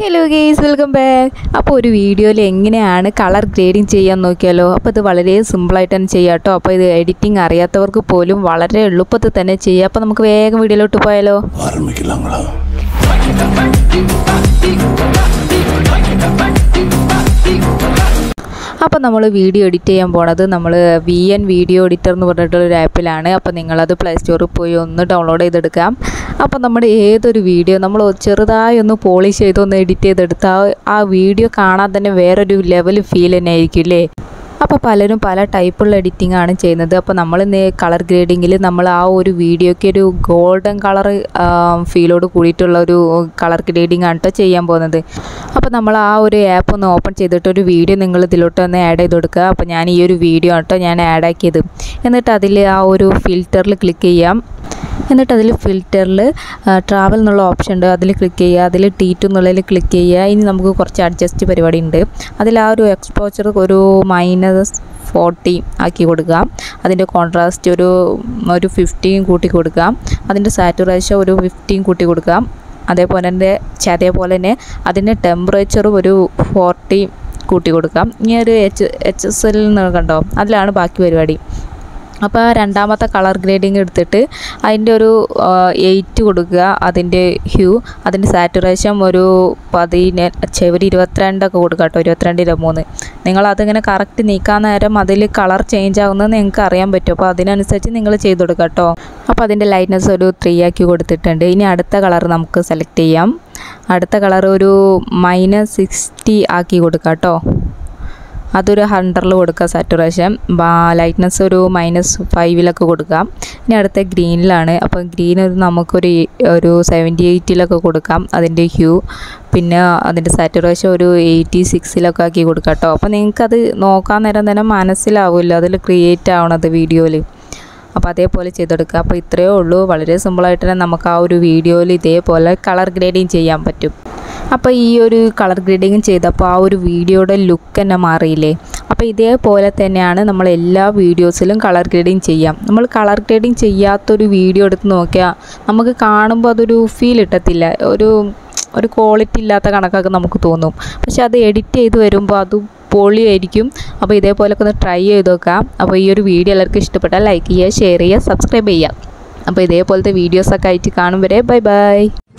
hello guys welcome back അപ്പോൾ ഒരു വീഡിയോയിൽ എങ്ങനെയാണ് കളർ ഗ്രേഡിങ് ചെയ്യാൻ നോക്കിയാലോ അപ്പോൾ ഇത് വളരെ സിമ്പിളായിട്ട് തന്നെ ചെയ്യാം കേട്ടോ അപ്പോൾ ഇത് എഡിറ്റിംഗ് അറിയാത്തവർക്ക് പോലും വളരെ എളുപ്പത്തിൽ തന്നെ ചെയ്യാം അപ്പോൾ നമുക്ക് വേഗം വീഡിയോയിലോട്ട് പോയാലോ ஆரம்பிக்கலாங்களா അപ്പോൾ നമ്മൾ വീഡിയോ എഡിറ്റ് ചെയ്യാൻ പോണത് നമ്മൾ വി എൻ വീഡിയോ എഡിറ്റർ എന്ന് പറഞ്ഞിട്ടുള്ള ഒരു ആപ്പിലാണ് അപ്പോൾ നിങ്ങളത് പ്ലേ സ്റ്റോറിൽ പോയി ഒന്ന് ഡൗൺലോഡ് ചെയ്തെടുക്കാം അപ്പോൾ നമ്മുടെ ഏതൊരു വീഡിയോ നമ്മൾ ചെറുതായി ഒന്ന് പോളിഷ് ചെയ്തൊന്ന് എഡിറ്റ് ചെയ്തെടുത്താൽ ആ വീഡിയോ കാണാൻ തന്നെ വേറൊരു ലെവൽ ഫീൽ തന്നെ ആയിരിക്കും അല്ലേ അപ്പോൾ പലരും പല ടൈപ്പുള്ള എഡിറ്റിംഗ് ആണ് ചെയ്യുന്നത് അപ്പോൾ നമ്മൾ കളർ ഗ്രേഡിങ്ങിൽ നമ്മൾ ആ ഒരു വീഡിയോയ്ക്ക് ഒരു ഗോൾഡൻ കളർ ഫീലോട് കൂടിയിട്ടുള്ള ഒരു കളർ ഗ്രേഡിംഗ് ആണ് കേട്ടോ ചെയ്യാൻ പോകുന്നത് അപ്പോൾ നമ്മൾ ആ ഒരു ആപ്പ് ഒന്ന് ഓപ്പൺ ചെയ്തിട്ട് ഒരു വീഡിയോ നിങ്ങൾ ഇതിലോട്ട് ഒന്ന് ആഡ് ചെയ്ത് കൊടുക്കുക അപ്പോൾ ഞാൻ ഈ ഒരു വീഡിയോ ആണ് കേട്ടോ ഞാൻ ആഡ് ആക്കിയത് എന്നിട്ട് അതിൽ ആ ഒരു ഫിൽറ്ററിൽ ക്ലിക്ക് ചെയ്യാം എന്നിട്ട് അതിൽ ഫിൽറ്ററിൽ ട്രാവൽ എന്നുള്ള ഓപ്ഷൻ ഉണ്ട് അതിൽ ക്ലിക്ക് ചെയ്യുക അതിൽ ടി ടു എന്നുള്ളതിൽ ക്ലിക്ക് ചെയ്യുക ഇനി നമുക്ക് കുറച്ച് അഡ്ജസ്റ്റ് പരിപാടി ഉണ്ട് അതിൽ ആ ഒരു എക്സ്പോച്ചർ ഒരു മൈനസ് ഫോർട്ടി ആക്കി കൊടുക്കുക അതിൻ്റെ കോൺട്രാസ്റ്റ് ഒരു ഒരു ഫിഫ്റ്റീൻ കൂട്ടി കൊടുക്കുക അതിൻ്റെ സാറ്റുറേഷൻ ഒരു ഫിഫ്റ്റീൻ കൂട്ടി കൊടുക്കുക അതേപോലെ തന്നെ അതേപോലെ തന്നെ അതിൻ്റെ ടെമ്പറേച്ചറും ഒരു ഫോർട്ടി കൂട്ടി കൊടുക്കാം ഇനി ഒരു എച്ച് എച്ച് എസ് എൽ കണ്ടോ അതിലാണ് ബാക്കി പരിപാടി അപ്പോൾ രണ്ടാമത്തെ കളർ ഗ്രേഡിങ് എടുത്തിട്ട് അതിൻ്റെ ഒരു എയ്റ്റ് കൊടുക്കുക അതിൻ്റെ ഹ്യൂ അതിൻ്റെ സാറ്റുറേഷൻ ഒരു പതിന ഛെ, ഒരു ഇരുപത്തിരണ്ടൊക്കെ കൊടുക്കുക കേട്ടോ ഇരുപത്തിരണ്ട് ഇരുപത്തിമൂന്ന് നിങ്ങൾ അതിങ്ങനെ കറക്റ്റ് നീക്കാൻ നേരം അതിൽ കളർ ചേഞ്ച് ആവുന്നത് നിങ്ങൾക്ക് അറിയാൻ പറ്റും അപ്പോൾ അതിനനുസരിച്ച് നിങ്ങൾ ചെയ്ത് കൊടുക്കുക കേട്ടോ അപ്പോൾ അതിൻ്റെ ലൈറ്റ്നസ് ഒരു ത്രീ ആക്കി കൊടുത്തിട്ടുണ്ട് ഇനി അടുത്ത കളർ നമുക്ക് സെലക്ട് ചെയ്യാം അടുത്ത കളർ ഒരു മൈനസ് സിക്സ്റ്റി ആക്കി കൊടുക്കുക കേട്ടോ അതൊരു ഹൺഡ്രഡിൽ കൊടുക്കുക സാറ്റുറേഷൻ ലൈറ്റ്നസ് ഒരു മൈനസ് ഫൈവിലൊക്കെ കൊടുക്കാം ഇനി അടുത്ത ഗ്രീനിലാണ് അപ്പോൾ ഗ്രീൻ ഒരു നമുക്കൊരു ഒരു സെവൻറ്റി എയ്റ്റിലൊക്കെ കൊടുക്കാം അതിൻ്റെ ഹ്യൂ പിന്നെ അതിൻ്റെ സാറ്റുറേഷൻ ഒരു എയ്റ്റി സിക്സിലൊക്കെ ആക്കി കൊടുക്കാം കേട്ടോ അപ്പോൾ നിങ്ങൾക്കത് നോക്കാൻ നേരം തന്നെ മനസ്സിലാവുമല്ലോ അതിൽ ക്രിയേറ്റ് ആവണത് വീഡിയോയിൽ അപ്പോൾ അതേപോലെ ചെയ്തെടുക്കുക അപ്പോൾ ഇത്രയേ ഉള്ളൂ വളരെ സിമ്പിളായിട്ട് തന്നെ നമുക്ക് ആ ഒരു വീഡിയോയിൽ ഇതേപോലെ കളർ ഗ്രേഡിങ് ചെയ്യാൻ പറ്റും അപ്പോൾ ഈ ഒരു കളർ ഗ്രേഡിങ് ചെയ്തപ്പോൾ ആ ഒരു വീഡിയോയുടെ ലുക്ക് തന്നെ മാറിയില്ലേ അപ്പോൾ ഇതേപോലെ തന്നെയാണ് നമ്മൾ എല്ലാ വീഡിയോസിലും കളർ ഗ്രേഡിങ് ചെയ്യാം നമ്മൾ കളർ ഗ്രേഡിങ് ചെയ്യാത്തൊരു വീഡിയോ എടുത്ത് നോക്കിയാൽ നമുക്ക് കാണുമ്പോൾ അതൊരു ഫീൽ കിട്ടത്തില്ല ഒരു ഒരു ക്വാളിറ്റി ഇല്ലാത്ത കണക്കൊക്കെ നമുക്ക് തോന്നും പക്ഷെ അത് എഡിറ്റ് ചെയ്ത് വരുമ്പോൾ അത് പൊളിയായിരിക്കും അപ്പോൾ ഇതേപോലൊക്കെ ഒന്ന് ട്രൈ ചെയ്ത് നോക്കാം അപ്പോൾ ഈ ഒരു വീഡിയോ എല്ലാവർക്കും ഇഷ്ടപ്പെട്ടാൽ ലൈക്ക് ചെയ്യുക ഷെയർ ചെയ്യുക സബ്സ്ക്രൈബ് ചെയ്യുക അപ്പോൾ ഇതേപോലത്തെ വീഡിയോസൊക്കെ ആയിട്ട് കാണും വരെ ബൈ ബൈ